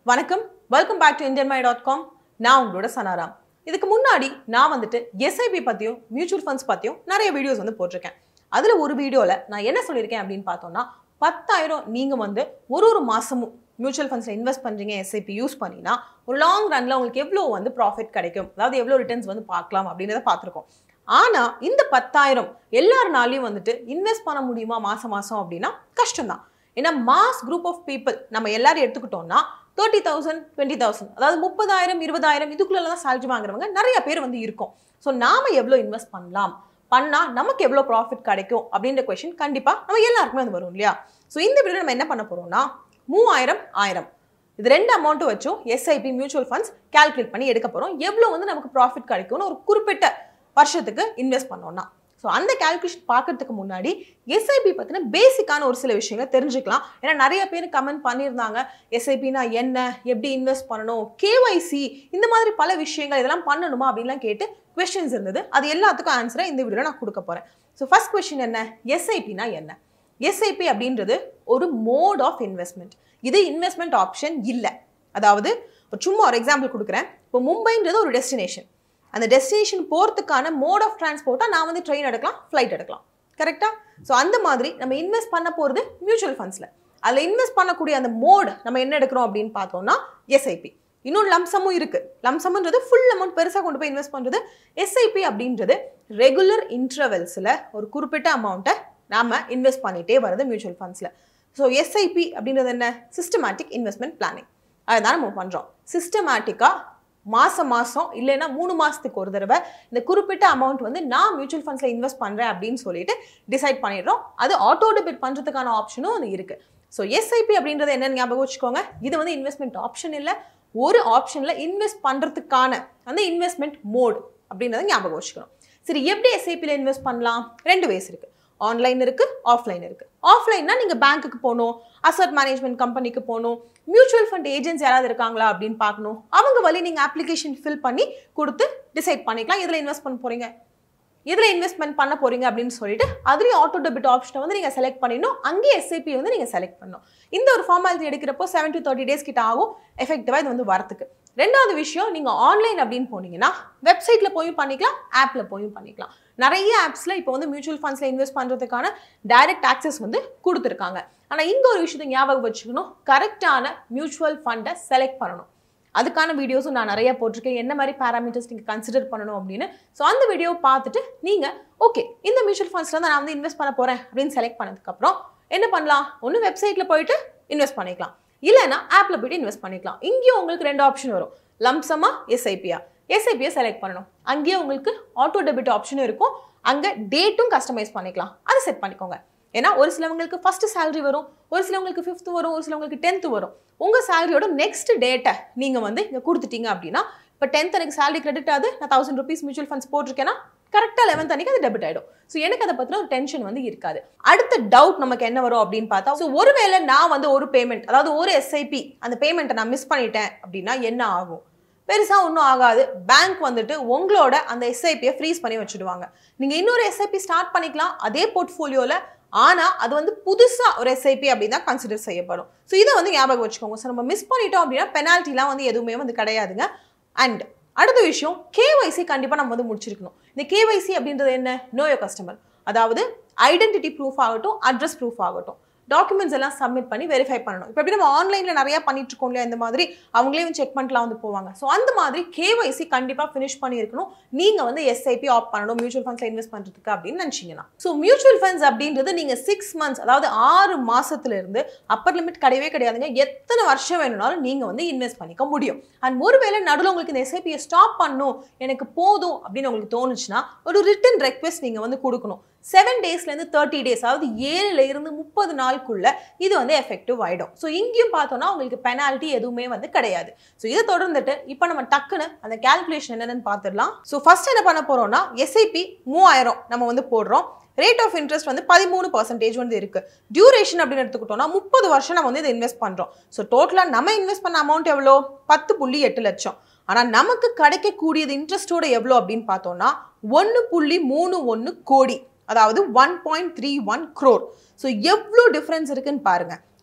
வணக்கம் welcome back to Indian my dot com நான் உங்களோட சனாராம் இதுக்கு முன்னாடி நான் வந்துட்டு எஸ்ஐபி பற்றியும் மியூச்சுவல் ஃபண்ட்ஸ் பற்றியும் நிறைய வீடியோஸ் வந்து போட்டிருக்கேன் அதில் ஒரு வீடியோவில் நான் என்ன சொல்லியிருக்கேன் அப்படின்னு பார்த்தோம்னா பத்தாயிரம் நீங்கள் வந்து ஒரு ஒரு மாதமும் மியூச்சுவல் ஃபண்ட்ஸில் இன்வெஸ்ட் பண்ணுறீங்க எஸ்ஐபி யூஸ் பண்ணினா ஒரு லாங் ரனில் உங்களுக்கு எவ்வளோ வந்து ப்ராஃபிட் கிடைக்கும் அதாவது எவ்வளோ ரிட்டர்ன்ஸ் வந்து பார்க்கலாம் அப்படின்றத பார்த்துருக்கோம் ஆனால் இந்த பத்தாயிரம் எல்லாருனாலையும் வந்துட்டு இன்வெஸ்ட் பண்ண முடியுமா மாதம் மாதம் அப்படின்னா கஷ்டம்தான் ஏன்னா மாஸ் குரூப் ஆஃப் பீப்புள் நம்ம எல்லாரும் எடுத்துக்கிட்டோம்னா தேர்ட்டி தௌசண்ட் டுவெண்ட்டி தௌசண்ட் அதாவது முப்பதாயிரம் இருபதாயிரம் இதுக்குள்ள தான் சேலரி வாங்குறவங்க நிறைய பேர் வந்து இருக்கும் ஸோ நாம எவ்வளோ இன்வெஸ்ட் பண்ணலாம் பண்ணா நமக்கு எவ்வளோ ப்ராஃபிட் கிடைக்கும் அப்படின்ற கொஷின் கண்டிப்பாக நம்ம எல்லாருக்குமே வந்து வரும் இல்லையா ஸோ இந்த வீடியோ நம்ம என்ன பண்ண போறோம்னா மூவாயிரம் ஆயிரம் இது ரெண்டு அமௌண்ட்டும் வச்சும் எஸ்ஐபி மியூச்சுவல் ஃபண்ட்ஸ் கால்குலேட் பண்ணி எடுக்க போகிறோம் எவ்வளோ வந்து நமக்கு ப்ராஃபிட் கிடைக்கும்னு ஒரு குறிப்பிட்ட வருஷத்துக்கு இன்வெஸ்ட் பண்ணோம்னா ஸோ அந்த கால்குலேஷன் பார்க்கறதுக்கு முன்னாடி எஸ்ஐபி பற்றின பேசிக்கான ஒரு சில விஷயங்களை தெரிஞ்சுக்கலாம் ஏன்னா நிறைய பேர் கமெண்ட் பண்ணியிருந்தாங்க எஸ்ஐபினா என்ன எப்படி இன்வெஸ்ட் பண்ணணும் கேஒய்சி இந்த மாதிரி பல விஷயங்கள் இதெல்லாம் பண்ணணுமா அப்படின்லாம் கேட்டு கொஸ்டின்ஸ் இருந்தது அது எல்லாத்துக்கும் ஆன்சரை இந்த வீடியோவில் நான் கொடுக்க போகிறேன் ஸோ ஃபர்ஸ்ட் கொஸ்டின் என்ன எஸ்ஐபினா என்ன எஸ்ஐபி அப்படின்றது ஒரு மோட் ஆஃப் இன்வெஸ்ட்மெண்ட் இது இன்வெஸ்ட்மெண்ட் ஆப்ஷன் இல்லை அதாவது ஒரு சும்மா ஒரு எக்ஸாம்பிள் கொடுக்குறேன் இப்போ மும்பைன்றது ஒரு டெஸ்டினேஷன் அந்த டெஸ்டினேஷன் போகிறதுக்கான மோட் ஆஃப் டிரான்ஸ்போர்ட்டாக நான் வந்து ட்ரெயின் எடுக்கலாம் ஃப்ளைட் எடுக்கலாம் கரெக்டாக ஸோ அந்த மாதிரி நம்ம இன்வெஸ்ட் பண்ண போகிறது மியூச்சுவல் ஃபண்ட்ஸில் அதில் இன்வெஸ்ட் பண்ணக்கூடிய அந்த மோட் நம்ம என்ன எடுக்கிறோம் அப்படின்னு பார்த்தோம்னா எஸ்ஐபி இன்னொரு லம்சமும் இருக்குது லம்சம்ன்றது ஃபுல் அமௌண்ட் பெருசாக கொண்டு போய் இன்வெஸ்ட் பண்ணுறது எஸ்ஐபி அப்படின்றது ரெகுலர் இன்டர்வெல்ஸில் ஒரு குறிப்பிட்ட அமௌண்ட்டை நாம் இன்வெஸ்ட் பண்ணிகிட்டே வருது மியூச்சுவல் ஃபண்ட்ஸில் ஸோ எஸ்ஐபி அப்படின்றது என்ன சிஸ்டமேட்டிக் இன்வெஸ்ட்மெண்ட் பிளானிங் அதுதான் நம்ம பண்ணுறோம் சிஸ்டமேட்டிக்காக மாதம் மாதம் இல்லைன்னா மூணு மாதத்துக்கு ஒரு தடவை இந்த குறிப்பிட்ட அமௌண்ட் வந்து நான் மியூச்சுவல் ஃபண்ட்ஸில் இன்வெஸ்ட் பண்ணுறேன் அப்படின்னு சொல்லிட்டு டிசைட் பண்ணிடுறோம் அது ஆட்டோ டெபிட் பண்ணுறதுக்கான ஆப்ஷனும் அது இருக்குது ஸோ எஸ்ஐபி அப்படின்றது என்னன்னு ஞாபகம் வச்சுக்கோங்க இது வந்து இன்வெஸ்ட்மெண்ட் ஆப்ஷன் இல்லை ஒரு ஆப்ஷனில் இன்வெஸ்ட் பண்ணுறதுக்கான அந்த இன்வெஸ்ட்மெண்ட் மோட் அப்படின்றத ஞாபகம் வச்சுக்கணும் சரி எப்படி எஸ்ஐபியில் இன்வெஸ்ட் பண்ணலாம் ரெண்டு வேஸ் இருக்குது ஆன்லைன் இருக்குது ஆஃப்லைன் இருக்குது ஆஃப்லைன்னா நீங்கள் பேங்க்குக்கு போகணும் அசட் மேனேஜ்மெண்ட் கம்பெனிக்கு போகணும் மியூச்சுவல் ஃபண்ட் ஏஜென்ட்ஸ் யாராவது இருக்காங்களா அப்படின்னு பார்க்கணும் அவங்க வழி நீங்கள் அப்ளிகேஷன் ஃபில் பண்ணி கொடுத்து டிசைட் பண்ணிக்கலாம் இதில் இன்வெஸ்ட் பண்ண போகிறீங்க இதில் இன்வெஸ்ட்மெண்ட் பண்ண போறீங்க அப்படின்னு சொல்லிட்டு அதுலேயும் ஆட்டோ டெபிட் ஆப்ஷனை வந்து நீங்கள் செலக்ட் பண்ணிடணும் அங்கேயே எஸ்ஐபி வந்து நீங்கள் செலக்ட் பண்ணணும் இந்த ஒரு ஃபார்மாலிட்டி எடுக்கிறப்போ செவன் டு தேர்ட்டி டேஸ் கிட்ட ஆகும் எஃபெக்டிவாக இது வந்து வரத்துக்கு ரெண்டாவது விஷயம் நீங்கள் ஆன்லைன் அப்படின்னு போனீங்கன்னா வெப்சைட்டில் போயும் பண்ணிக்கலாம் ஆப்பில் போயும் பண்ணிக்கலாம் நிறைய ஆப்ஸில் இப்போ வந்து மியூச்சுவல் ஃபண்ட்ஸில் இன்வெஸ்ட் பண்ணுறதுக்கான டைரக்ட் ஆக்சஸ் வந்து கொடுத்துருக்காங்க ஆனால் இங்கே ஒரு விஷயத்தை ஞாபகம் வச்சுக்கணும் கரெக்டான மியூச்சுவல் ஃபண்டை செலக்ட் பண்ணணும் அதுக்கான வீடியோஸும் நான் நிறைய போட்டிருக்கேன் என்ன மாதிரி பேராமீட்டர்ஸ் நீங்கள் கன்சிடர் பண்ணணும் அப்படின்னு ஸோ அந்த வீடியோ பார்த்துட்டு நீங்கள் ஓகே இந்த மியூச்சுவல் ஃபண்ட்ஸில் தான் நான் வந்து இன்வெஸ்ட் பண்ண போகிறேன் அப்படின்னு செலக்ட் பண்ணதுக்கப்புறம் என்ன பண்ணலாம் ஒன்று வெப்சைட்டில் போயிட்டு இன்வெஸ்ட் பண்ணிக்கலாம் இல்லைன்னா ஆப்பில் போயிட்டு இன்வெஸ்ட் பண்ணிக்கலாம் இங்கேயும் உங்களுக்கு ரெண்டு ஆப்ஷன் வரும் லம்சமா எஸ்ஐபியா எஸ்ஐபியை செலக்ட் பண்ணணும் அங்கேயே உங்களுக்கு ஆட்டோ டெபிட் ஆப்ஷனும் இருக்கும் அங்கே டேட்டும் கஸ்டமைஸ் பண்ணிக்கலாம் அதை செட் பண்ணிக்கோங்க ஏன்னா ஒரு சிலவங்களுக்கு ஃபர்ஸ்ட் சேலரி வரும் ஒரு சிலவங்களுக்கு ஃபிஃப்த் வரும் ஒரு சிலவங்களுக்கு டென்த்து வரும் உங்கள் சேலரியோட நெக்ஸ்ட் டேட்டை நீங்கள் வந்து இங்கே கொடுத்துட்டீங்க அப்படின்னா இப்போ டென்த் எனக்கு சேலரி கிரெடிட் ஆகுது நான் தௌசண்ட் ருபீஸ் மியூச்சுவல் ஃபண்ட்ஸ் போட்டிருக்கேன்னா கரெக்டாக லெவன்த் அன்னைக்கு அது டெபிட் ஆகிடும் ஸோ எனக்கு அதை பற்றின ஒரு டென்ஷன் வந்து இருக்காது அடுத்த டவுட் நமக்கு என்ன வரும் அப்படின்னு பார்த்தா ஸோ ஒருவேளை நான் வந்து ஒரு பேமெண்ட் அதாவது ஒரு எஸ்ஐபி அந்த பேமெண்ட்டை நான் மிஸ் பண்ணிட்டேன் அப்படின்னா என்ன ஆகும் பெருசாக ஒன்றும் ஆகாது பேங்க் வந்துட்டு உங்களோட அந்த எஸ்ஐபியை ஃப்ரீஸ் பண்ணி வச்சுடுவாங்க நீங்கள் இன்னொரு எஸ்ஐபி ஸ்டார்ட் பண்ணிக்கலாம் அதே போர்ட்ஃபோலியோவில் ஆனால் அது வந்து புதுசாக ஒரு எஸ்ஐபி அப்படின்னு தான் கன்சிடர் செய்யப்படும் ஸோ இதை வந்து ஞாபகம் வச்சுக்கோங்க ஸோ நம்ம மிஸ் பண்ணிட்டோம் அப்படின்னா பெனால்ட்டிலாம் வந்து எதுவுமே வந்து கிடையாதுங்க அண்ட் அடுத்த விஷயம் கேஒய்சி கண்டிப்பாக நம்ம வந்து முடிச்சிருக்கணும் இந்த கேஒய்சி அப்படின்றது என்ன நோயோ கஸ்டமர் அதாவது ஐடென்டிட்டி ப்ரூஃப் ஆகட்டும் அட்ரஸ் ப்ரூஃப் ஆகட்டும் டாக்குமெண்ட்ஸ் எல்லாம் சப்மிட் பண்ணி வெரிஃபை பண்ணணும் இப்போ எப்படி நம்ம ஆன்லைனில் நிறைய பண்ணிட்டு இருக்கோம் இல்லையா இந்த மாதிரி அவங்களே வந்து செக் பண்ணிட்டுலாம் வந்து போவாங்க ஸோ அந்த மாதிரி கேஒய்சி கண்டிப்பாக ஃபினிஷ் பண்ணியிருக்கணும் நீங்கள் வந்து எஸ்ஐபி ஆப் பண்ணணும் மியூச்சுவல் ஃபண்ட்ஸில் இன்வெஸ்ட் பண்ணுறதுக்கு அப்படின்னு நினச்சிங்கன்னா ஸோ மியூச்சுவல் ஃபண்ட்ஸ் அப்படின்றது நீங்கள் சிக்ஸ் மந்த்ஸ் அதாவது ஆறு மாசத்துல இருந்து அப்பர் லிமிட் கிடையவே கிடையாதுங்க எத்தனை வருஷம் வேணும்னாலும் நீங்கள் வந்து இன்வெஸ்ட் பண்ணிக்க முடியும் அண்ட் ஒருவேளை நடுவில் உங்களுக்கு இந்த எஸ்ஐபியை ஸ்டாப் பண்ணணும் எனக்கு போதும் அப்படின்னு உங்களுக்கு தோணுச்சுன்னா ஒரு ரிட்டன் ரெக்வெஸ்ட் நீங்கள் வந்து கொடுக்கணும் செவன் டேஸ்லேருந்து தேர்ட்டி டேஸ் அதாவது ஏழுல இருந்து முப்பது நாளுக்குள்ள இது வந்து எஃபெக்டிவ் ஆகிடும் ஸோ இங்கேயும் பார்த்தோம்னா உங்களுக்கு பெனால்ட்டி எதுவுமே வந்து கிடையாது ஸோ இதை தொடர்ந்துட்டு இப்போ நம்ம டக்குன்னு அந்த கேல்குலேஷன் என்னென்னு பார்த்துடலாம் ஸோ ஃபர்ஸ்ட் என்ன பண்ண போறோம்னா எஸ்ஐபி மூவாயிரம் நம்ம வந்து போடுறோம் ரேட் ஆஃப் இன்ட்ரெஸ்ட் வந்து பதிமூணு பர்சன்டேஜ் வந்து இருக்கு டியூரேஷன் அப்படின்னு எடுத்துக்கிட்டோம்னா முப்பது வருஷம் நம்ம வந்து இதை இன்வெஸ்ட் பண்றோம் ஸோ டோட்டலாக நம்ம இன்வெஸ்ட் பண்ண அமௌண்ட் எவ்வளோ பத்து புள்ளி எட்டு லட்சம் ஆனால் நமக்கு கிடைக்கக்கூடியது இன்ட்ரெஸ்டோட எவ்வளோ அப்படின்னு பார்த்தோம்னா ஒன்று புள்ளி மூணு ஒன்று கோடி அதாவது one point three one crore so எவ்வளோ டிஃப்ரென்ஸ் இருக்குன்னு பாருங்க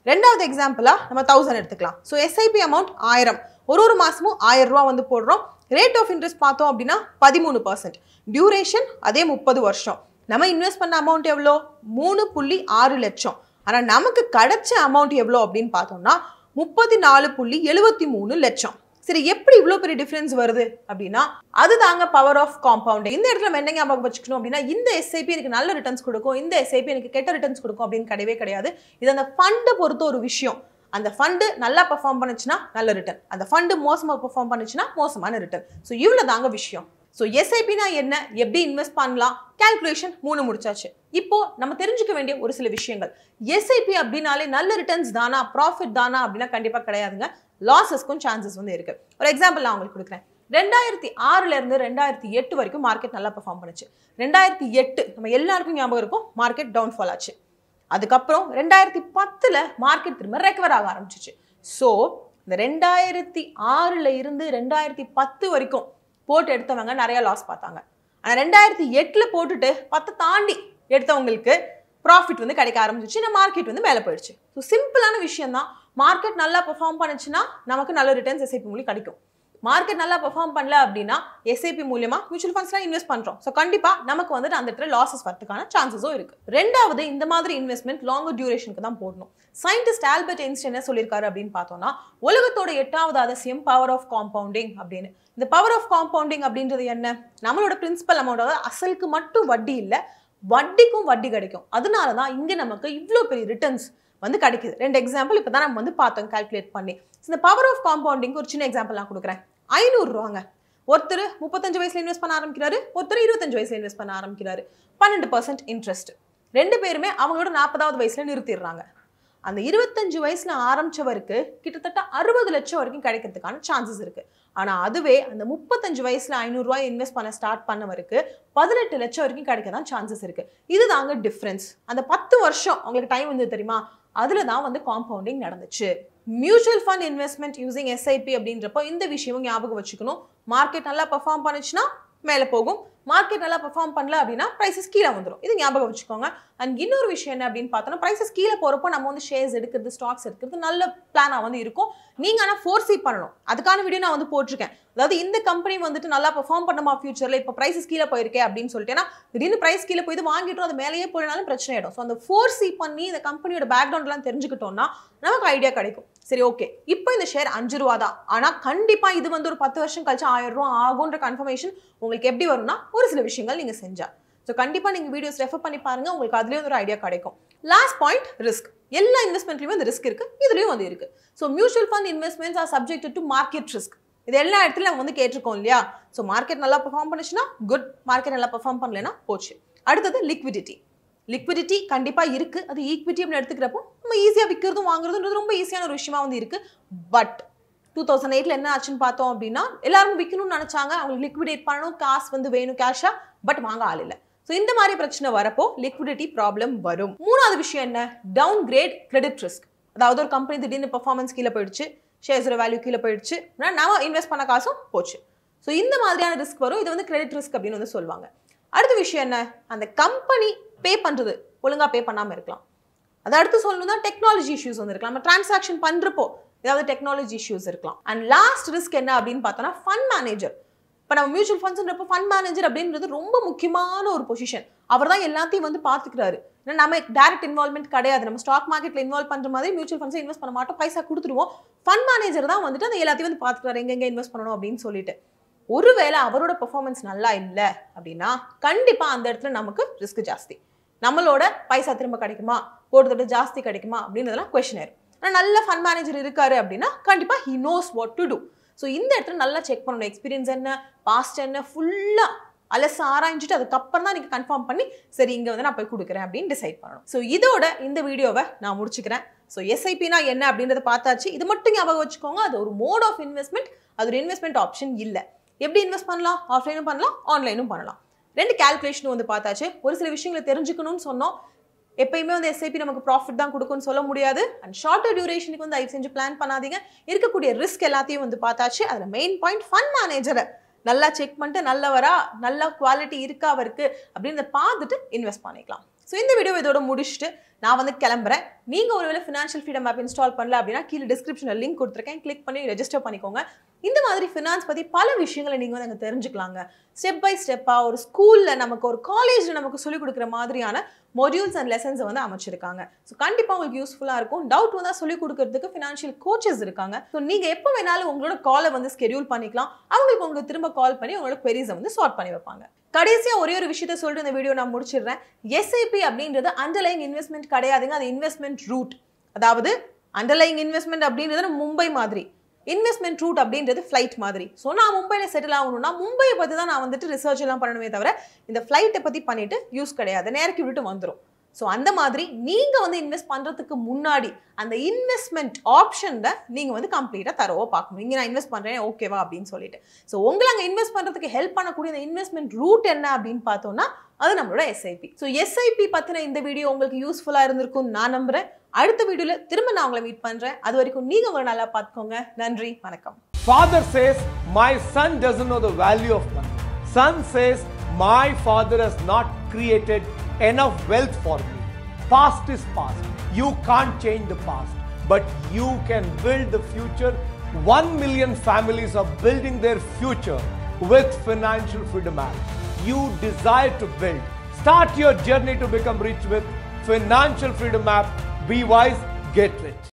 ரெண்டாவது எக்ஸாம்பிளா நம்ம தௌசண்ட் எடுத்துக்கலாம் ஸோ எஸ்ஐபி அமௌண்ட் ஆயிரம் ஒரு ஒரு மாசமும் ஆயிரம் ரூபா வந்து போடுறோம் ரேட் ஆஃப் இன்ட்ரெஸ்ட் பார்த்தோம் அப்படின்னா பதிமூணு பர்சன்ட் டியூரேஷன் அதே முப்பது வருஷம் நம்ம இன்வெஸ்ட் பண்ண அமௌண்ட் எவ்வளோ மூணு புள்ளி ஆறு லட்சம் ஆனால் நமக்கு கிடைச்ச அமௌண்ட் எவ்வளோ அப்படின்னு பார்த்தோம்னா முப்பத்தி நாலு புள்ளி எழுபத்தி மூணு லட்சம் சரி எப்படி இவ்வளோ பெரிய டிஃப்ரென்ஸ் வருது அப்படின்னா அது தாங்க பவர் ஆஃப் காம்பவுண்டிங் இந்த இடத்துல நம்ம என்ன ஞாபகம் வச்சுக்கணும் அப்படின்னா இந்த எஸ்ஐபி எனக்கு நல்ல ரிட்டர்ன்ஸ் கொடுக்கும் இந்த எஸ்ஐபி எனக்கு கெட்ட ரிட்டர்ன்ஸ் கொடுக்கும் அப்படின்னு கிடையவே கிடையாது இது அந்த ஃபண்டை பொறுத்த ஒரு விஷயம் அந்த ஃபண்டு நல்லா பெர்ஃபார்ம் பண்ணுச்சுன்னா நல்ல ரிட்டர்ன் அந்த ஃபண்டு மோசமாக பெர்ஃபார்ம் பண்ணுச்சுன்னா மோசமான ரிட்டர்ன் ஸோ இவ்வளோ தாங்க விஷயம் ஸோ எஸ்ஐபினா என்ன எப்படி இன்வெஸ்ட் பண்ணலாம் கால்குலேஷன் மூணு முடிச்சாச்சு இப்போ நம்ம தெரிஞ்சுக்க வேண்டிய ஒரு சில விஷயங்கள் எஸ்ஐபி அப்படின்னாலே நல்ல ரிட்டர்ன்ஸ் தானா ப்ராஃபிட் தானா அப்படின்னா கண்டிப்பாக கிடையாதுங்க லாசஸ்க்கும் சான்சஸ் வந்து இருக்கு ஒரு எக்ஸாம்பிள் நான் உங்களுக்கு கொடுக்குறேன் ரெண்டாயிரத்தி ஆறுல இருந்து ரெண்டாயிரத்தி எட்டு வரைக்கும் மார்க்கெட் நல்லா பெர்ஃபார்ம் பண்ணுச்சு ரெண்டாயிரத்தி எட்டு நம்ம எல்லாருக்கும் ஞாபகம் இருக்கும் மார்க்கெட் டவுன்ஃபால் ஆச்சு அதுக்கப்புறம் ரெண்டாயிரத்தி பத்துல மார்க்கெட் திரும்ப ரெக்கவர் ஆக ஆரம்பிச்சிச்சு ஸோ இந்த ரெண்டாயிரத்தி ஆறுல இருந்து ரெண்டாயிரத்தி பத்து வரைக்கும் போட்டு எடுத்தவங்க நிறைய லாஸ் பார்த்தாங்க ஆனால் ரெண்டாயிரத்தி எட்டில் போட்டுட்டு பத்தை தாண்டி எடுத்தவங்களுக்கு ப்ராஃபிட் வந்து கிடைக்க ஆரம்பிச்சிச்சு இந்த மார்க்கெட் வந்து மேலே போயிடுச்சு ஸோ சிம்பிளான விஷயம் தான் மார்க்கெட் நல்லா பெர்ஃபார்ம் பண்ணுச்சுன்னா நமக்கு நல்ல ரிட்டர்ன்ஸ் எஸ்ஐபி மூலியம் கிடைக்கும் மார்க்கெட் நல்லா பெர்ஃபார்ம் பண்ணல அப்படின்னா எஸ்ஐபி மூலியமா மியூச்சுவல் ஃபண்ட்ஸ்லாம் இன்வெஸ்ட் பண்றோம் ஸோ கண்டிப்பா நமக்கு வந்துட்டு அந்த இடத்துல லாசஸ் வரதுக்கான சான்சஸும் இருக்கு ரெண்டாவது இந்த மாதிரி இன்வெஸ்ட்மெண்ட் லாங்கர் டியூரேஷனுக்கு தான் போடணும் சயின்டிஸ்ட் ஆல்பர்ட் ஐன்ஸ்டைன் என்ன சொல்லியிருக்காரு அப்படின்னு பார்த்தோம்னா உலகத்தோட எட்டாவது அதிசயம் பவர் ஆஃப் காம்பவுண்டிங் அப்படின்னு இந்த பவர் ஆஃப் காம்பவுண்டிங் அப்படின்றது என்ன நம்மளோட பிரின்சிபல் அமௌண்ட் அதாவது அசலுக்கு மட்டும் வட்டி இல்லை வட்டிக்கும் வட்டி கிடைக்கும் அதனால தான் இங்கே நமக்கு இவ்வளோ பெரிய ரிட்டர்ன்ஸ் வந்து கிடைக்குது ரெண்டு எக்ஸாம்பிள் இப்போ தான் நம்ம வந்து பார்த்தோம் கால்குலேட் பண்ணி இந்த பவர் ஆஃப் காம்பவுண்டிங் ஒரு சின்ன எக்ஸாம்பிள் நான் கொடுக்குறேன் ஐநூறுரூவாங்க ஒருத்தர் முப்பத்தஞ்சு வயசுல இன்வெஸ்ட் பண்ண ஆரம்பிக்கிறாரு ஒருத்தர் இருபத்தஞ்சு வயசுல இன்வெஸ்ட் பண்ண ஆரம்பிக்கிறாரு பன்னெண்டு பர்சன்ட் இன்ட்ரெஸ்ட் ரெண்டு பேருமே அவங்களோட நாற்பதாவது வயசுல நிறுத்திடுறாங்க அந்த இருபத்தஞ்சு வயசுல ஆரம்பிச்சவருக்கு கிட்டத்தட்ட அறுபது லட்சம் வரைக்கும் கிடைக்கிறதுக்கான சான்சஸ் இருக்கு ஆனா அதுவே அந்த முப்பத்தஞ்சு வயசுல ஐநூறுரூவா இன்வெஸ்ட் பண்ண ஸ்டார்ட் பண்ணவருக்கு பதினெட்டு லட்சம் வரைக்கும் கிடைக்க தான் சான்சஸ் இருக்கு இதுதாங்க டிஃப்ரென்ஸ் அந்த பத்து வருஷம் உங்களுக்கு டைம் வந்து தெரியுமா அதுல தான் வந்து காம்பவுண்டிங் நடந்துச்சு mutual fund investment using SIP அப்படின்றப்போ இந்த விஷயமும் ஞாபகம் வச்சுக்கணும் மார்க்கெட் நல்லா பெர்ஃபார்ம் பண்ணுச்சுன்னா மேலே போகும் மார்க்கெட் நல்லா பெர்ஃபார்ம் பண்ணல அப்படின்னா ப்ரைஸஸ் கீழே வந்துடும் இது ஞாபகம் வச்சுக்கோங்க அண்ட் இன்னொரு விஷயம் என்ன அப்படின்னு பார்த்தோன்னா ப்ரைஸஸ் கீழே போகிறப்போ நம்ம வந்து ஷேர்ஸ் எடுக்கிறது ஸ்டாக்ஸ் எடுக்கிறது நல்ல பிளானாக வந்து இருக்கும் நீங்கள் ஆனால் ஃபோர்ஸி பண்ணணும் அதுக்கான வீடியோ நான் வந்து போட்டிருக்கேன் அதாவது இந்த கம்பெனி வந்துட்டு நல்லா பெர்ஃபார்ம் பண்ணுமா ஃபியூச்சரில் இப்போ ப்ரைஸஸ் கீழே போயிருக்கே அப்படின்னு சொல்லிட்டு ஏன்னா திடீர்னு ப்ரைஸ் கீழே போய் வாங்கிட்டோம் அது மேலேயே போயினாலும் பிரச்சனை ஆயிடும் ஸோ அந்த ஃபோர்ஸி பண்ணி இந்த கம்பெனியோட பேக்ரவுண்ட்லாம் தெரிஞ்சுக்கிட்டோம்னா நமக்கு ஐடியா கிடைக்கும் சரி ஓகே இப்போ இந்த ஷேர் அஞ்சு ரூபா தான் ஆனால் கண்டிப்பாக இது வந்து ஒரு பத்து வருஷம் கழிச்சு ஆயிரம் ரூபா ஆகுன்ற கன்ஃபர்மேஷன் உங்களுக்கு எப்படி வரும்னா ஒரு சில விஷயங்கள் நீங்கள் செஞ்சா ஸோ கண்டிப்பாக நீங்கள் வீடியோஸ் ரெஃபர் பண்ணி பாருங்க உங்களுக்கு அதுலேயும் ஒரு ஐடியா கிடைக்கும் லாஸ்ட் பாயிண்ட் ரிஸ்க் எல்லா இன்வெஸ்ட்மெண்ட்லையுமே இந்த ரிஸ்க் இருக்கு இதுலேயும் வந்து இருக்கு so mutual fund investments are subject to market risk இது எல்லா இடத்துலையும் நம்ம வந்து கேட்டிருக்கோம் இல்லையா ஸோ மார்க்கெட் நல்லா பெர்ஃபார்ம் பண்ணுச்சுன்னா குட் மார்க்கெட் நல்லா பெர்ஃபார்ம் பண்ணலைன்னா போச்சு அடுத்தது லிக்விடிட்டி லிக்விடிட்டி கண்டிப்பாக இருக்கு அது ஈக்விட்டி அப்படின்னு எடுத்துக்கிறப்போ நம்ம ஈஸியாக விற்கிறதும் வாங்குறதுன்றது ரொம்ப ஈஸியான ஒரு விஷயமா வந்து இருக்கு பட் டூ தௌசண்ட் எயிட்ல என்ன ஆச்சுன்னு பார்த்தோம் அப்படின்னா எல்லாரும் விற்கணும்னு நினைச்சாங்க அவங்களுக்கு லிக்விடேட் பண்ணணும் காசு வந்து வேணும் கேஷா பட் வாங்க ஆள் இல்லை ஸோ இந்த மாதிரி பிரச்சனை வரப்போ லிக்விடிட்டி ப்ராப்ளம் வரும் மூணாவது விஷயம் என்ன டவுன் கிரேட் கிரெடிட் ரிஸ்க் அதாவது ஒரு கம்பெனி திடீர்னு பர்ஃபார்மன்ஸ் கீழே போயிடுச்சு ஷேர்ஸோட வேல்யூ கீழே போயிடுச்சு அப்படின்னா நம்ம இன்வெஸ்ட் பண்ண காசும் போச்சு ஸோ இந்த மாதிரியான ரிஸ்க் வரும் இது வந்து கிரெடிட் ரிஸ்க் அப்படின்னு வந்து சொல்லுவாங்க அடுத்த விஷயம் என்ன அந்த கம்பெனி பே பண்ணுறது ஒழுங்காக பே பண்ணாமல் இருக்கலாம் அது அடுத்து சொல்லணும்னா டெக்னாலஜி இஷ்யூஸ் வந்து இருக்கலாம் நம்ம டிரான்சாக்ஷன் பண்ணுறப்போ ஏதாவது டெக்னாலஜி இஷ்யூஸ் இருக்கலாம் அண்ட் லாஸ்ட் ரிஸ்க் என்ன அப்படின்னு பார்த்தோன்னா ஃபண்ட் மேனேஜர் இப்போ நம்ம மியூச்சுவல் ஃபண்ட்ஸ்ன்றப்போ ஃபண்ட் மேனேஜர் அப்படின்றது ரொம்ப முக்கியமான ஒரு பொசிஷன் அவர் தான் எல்லாத்தையும் வந்து பார்த்துக்கிறாரு ஏன்னா நம்ம டேரக்ட் இன்வால்மெண்ட் கிடையாது நம்ம ஸ்டாக் மார்க்கெட்ல இன்வால்வ் பண்ற மாதிரி மியூச்சுவல் ஃபண்ட்ஸ் இன்வெஸ்ட் பண்ண மாட்டோம் பைசா கொடுத்துருவோம் ஃபண்ட் மேனேஜர் தான் வந்துட்டு அந்த எல்லாத்தையும் வந்து பார்த்துக்கிறாரு எங்கெங்க இன்வெஸ்ட் பண்ணணும் அப்படின்னு சொல்லிட்டு ஒருவேளை அவரோட பெர்ஃபார்மன்ஸ் நல்லா இல்லை அப்படின்னா கண்டிப்பா அந்த இடத்துல நமக்கு ரிஸ்க் ஜாஸ்தி நம்மளோட பைசா திரும்ப கிடைக்குமா போடுறதோட ஜாஸ்தி கிடைக்குமா அப்படின்றதெல்லாம் கொஸ்டின் ஆயிரும் ஆனால் நல்ல ஃபண்ட் மேனேஜர் இருக்காரு அப்படின்னா கண்டிப்பா he knows what to do so இந்த இடத்துல நல்லா செக் பண்ணணும் எக்ஸ்பீரியன்ஸ் என்ன பாஸ்ட் என்ன ஃபுல்லாக அலச ஆராய்ஞ்சிட்டு அதுக்கப்புறம் தான் நீங்கள் கன்ஃபார்ம் பண்ணி சரி இங்கே வந்து நான் போய் கொடுக்குறேன் அப்படின்னு டிசைட் பண்ணணும் ஸோ இதோட இந்த வீடியோவை நான் முடிச்சுக்கிறேன் ஸோ எஸ்ஐபினா என்ன அப்படின்றத பார்த்தாச்சு இது மட்டும் ஞாபகம் வச்சுக்கோங்க அது ஒரு மோட் ஆஃப் இன்வெஸ்ட்மெண்ட் அது ஒரு இன்வெஸ்ட்மெண்ட் ஆப்ஷன் இல்லை எப்படி இன்வெஸ்ட் பண்ணலாம் ஆஃப்லைனும் பண்ணலாம் ஆன்லைனும் பண்ணலாம் ரெண்டு கால்குலேஷனும் வந்து பார்த்தாச்சு ஒரு சில விஷயங்களை தெரிஞ்சுக்கணும்னு சொன்னோம் எப்பயுமே வந்து எஸ்ஐபி நமக்கு ப்ராஃபிட் தான் கொடுக்கும்னு சொல்ல முடியாது அண்ட் ஷார்ட்டர் டியூரேஷனுக்கு வந்து தயவு செஞ்சு பிளான் பண்ணாதீங்க இருக்கக்கூடிய ரிஸ்க் எல்லாத்தையும் வந்து பார்த்தாச்சு அதில் மெயின் பாயிண்ட் ஃபண்ட் மேனேஜரை நல்லா செக் பண்ணிட்டு நல்லவரா நல்ல குவாலிட்டி இருக்கா அவருக்கு அப்படின்னு பார்த்துட்டு இன்வெஸ்ட் பண்ணிக்கலாம் ஸோ இந்த வீடியோ இதோட முடிச்சுட்டு நான் வந்து கிளம்புறேன் நீங்க ஒருவேளை ஃபினான்ஷியல் ஃப்ரீடம் ஆப் இன்ஸ்டால் பண்ணல அப்படின்னா கீழே டிஸ்கிரிப்ஷனில் லிங்க் கொடுத்துருக்கேன் கிளிக் பண்ணி ரெஜிஸ்டர் பண்ணிக்கோங்க இந்த மாதிரி ஃபினான்ஸ் பத்தி பல விஷயங்களை நீங்க வந்து அங்கே தெரிஞ்சுக்கலாங்க ஸ்டெப் பை ஸ்டெப்பா ஒரு ஸ்கூல்ல நமக்கு ஒரு காலேஜ்ல நமக்கு சொல்லிக் கொடுக்குற மாதிரியான மொடியூல்ஸ் அண்ட் லெசன்ஸை வந்து அமைச்சிருக்காங்க ஸோ கண்டிப்பாக உங்களுக்கு யூஸ்ஃபுல்லாக இருக்கும் டவுட் வந்தால் சொல்லிக் கொடுக்கறதுக்கு ஃபினான்ஷியல் கோச்சஸ் இருக்காங்க ஸோ நீங்கள் எப்போ வேணாலும் உங்களோட காலை வந்து ஸ்கெடியூல் பண்ணிக்கலாம் அவங்களுக்கு உங்களுக்கு திரும்ப கால் பண்ணி உங்களோட queries-அ வந்து சார்ட் பண்ணி வைப்பாங்க கடைசியாக ஒரே ஒரு விஷயத்த சொல்லிட்டு இந்த வீடியோ நான் முடிச்சிடுறேன் எஸ்ஐபி அப்படின்றது அண்டர்லைங் இன்வெஸ்ட்மெண்ட் கிடையாதுங்க அது இன்வெஸ்ட்மெண்ட் ரூட் அதாவது அண்டர்லைங் இன்வெஸ்ட்மெண்ட் அப்படின்றது நம்ம மும்பை மாதிரி இன்வெஸ்ட்மெண்ட் ரூட் அப்படின்றது ஃப்ளைட் மாதிரி ஸோ நான் மும்பையில் செட்டில் ஆகணும்னா மும்பையை பற்றி தான் நான் வந்துட்டு ரிசர்ச் எல்லாம் பண்ணணுமே தவிர இந்த ஃப்ளைட்டை பற்றி பண்ணிட்டு யூஸ் கிடையாது நேரக்கி விட்டு வந்துடும் ஸோ அந்த மாதிரி நீங்கள் வந்து இன்வெஸ்ட் பண்ணுறதுக்கு முன்னாடி அந்த இன்வெஸ்ட்மெண்ட் ஆப்ஷனில் நீங்கள் வந்து கம்ப்ளீட்டாக தரவோ பார்க்கணும் இங்கே நான் இன்வெஸ்ட் பண்ணுறேன் ஓகேவா அப்படின்னு சொல்லிட்டு ஸோ உங்களை அங்கே இன்வெஸ்ட் பண்ணுறதுக்கு ஹெல்ப் பண்ணக்கூடிய இந்த இன்வெஸ்ட்மெண்ட் ரூட் என்ன அப்படின்னு பார்த்தோம்னா அது நம்மளோட எஸ்ஐபி ஸோ எஸ்ஐபி பற்றின இந்த வீடியோ உங்களுக்கு யூஸ்ஃபுல்லாக இருந்திருக்கும் நான் நம்புறேன் அடுத்த வீடியோவில் திரும்ப நான் உங்களை மீட் பண்ணுறேன் அது வரைக்கும் நீங்கள் உங்களை நல்லா பார்த்துக்கோங்க நன்றி வணக்கம் Father says, My son doesn't know the value of money. Son says, My father has not created enough wealth for me. Past is past. You can't change the past, but you can build the future. One million families are building their future with Financial Freedom Act. You desire to build. Start your journey to become rich with Financial Freedom App. Be wise, get rich.